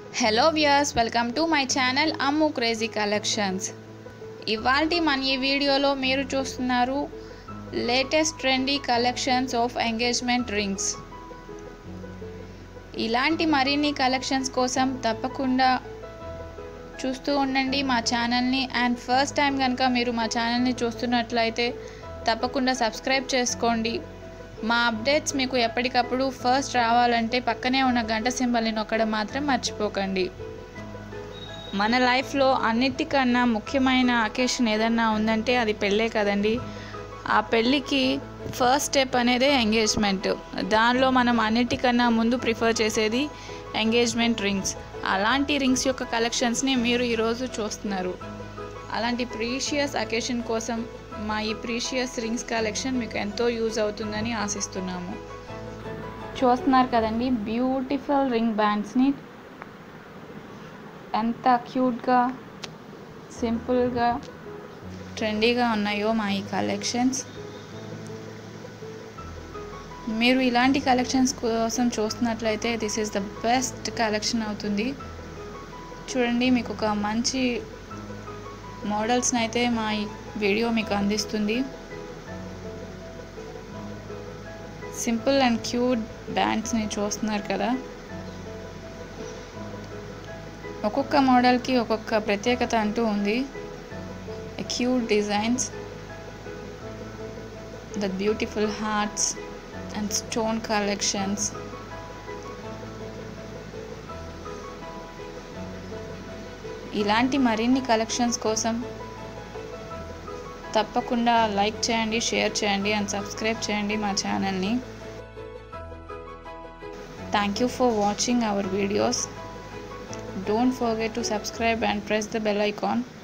hello viewers welcome to my channel Ammu crazy collections ఇవాల్టి మన ఈ వీడియోలో మీరు చూస్తున్నారు latest trendy collections of engagement rings ఇలాంటి మరిన్ని కలెక్షన్స్ కోసం తప్పకుండా చూస్తూ ఉండండి మా ఛానల్ని అండ్ ఫస్ట్ టైం కనుక మీరు మా ఛానల్ని చూస్తున్నట్లయితే తప్పకుండా సబ్స్క్రైబ్ చేసుకోండి మా అప్డేట్స్ మీకు ఎప్పటికప్పుడు ఫస్ట్ రావాలంటే పక్కనే ఉన్న గంట సింబల్ని నొక్కడం మాత్రం మర్చిపోకండి మన లైఫ్లో అన్నిటికన్నా ముఖ్యమైన అకేషన్ ఏదన్నా ఉందంటే అది పెళ్ళే కదండి ఆ పెళ్ళికి ఫస్ట్ స్టెప్ అనేదే ఎంగేజ్మెంట్ దానిలో మనం అన్నిటికన్నా ముందు ప్రిఫర్ చేసేది ఎంగేజ్మెంట్ రింగ్స్ అలాంటి రింగ్స్ యొక్క కలెక్షన్స్ని మీరు ఈరోజు చూస్తున్నారు అలాంటి ప్రీషియస్ అకేషన్ కోసం మా ఈ ప్రీషియస్ రింగ్స్ కలెక్షన్ మీకు ఎంతో యూజ్ అవుతుందని ఆశిస్తున్నాము చూస్తున్నారు కదండి బ్యూటిఫుల్ రింగ్ బ్యాండ్స్ని ఎంత క్యూట్గా సింపుల్గా ట్రెండీగా ఉన్నాయో మా ఈ కలెక్షన్స్ మీరు ఇలాంటి కలెక్షన్స్ కోసం చూస్తున్నట్లయితే this is the best collection అవుతుంది చూడండి మీకు ఒక మంచి మోడల్స్ని అయితే మా ఈ వీడియో మీకు అందిస్తుంది సింపుల్ అండ్ క్యూట్ బ్యాండ్స్ని చూస్తున్నారు కదా ఒక్కొక్క మోడల్కి ఒక్కొక్క ప్రత్యేకత అంటూ ఉంది cute designs the beautiful hearts and stone collections ఇలాంటి మరిన్ని కలెక్షన్స్ కోసం తప్పకుండా లైక్ చేయండి షేర్ చేయండి అండ్ సబ్స్క్రైబ్ చేయండి మా ఛానల్ని thank you for watching our videos don't forget to subscribe and press the bell icon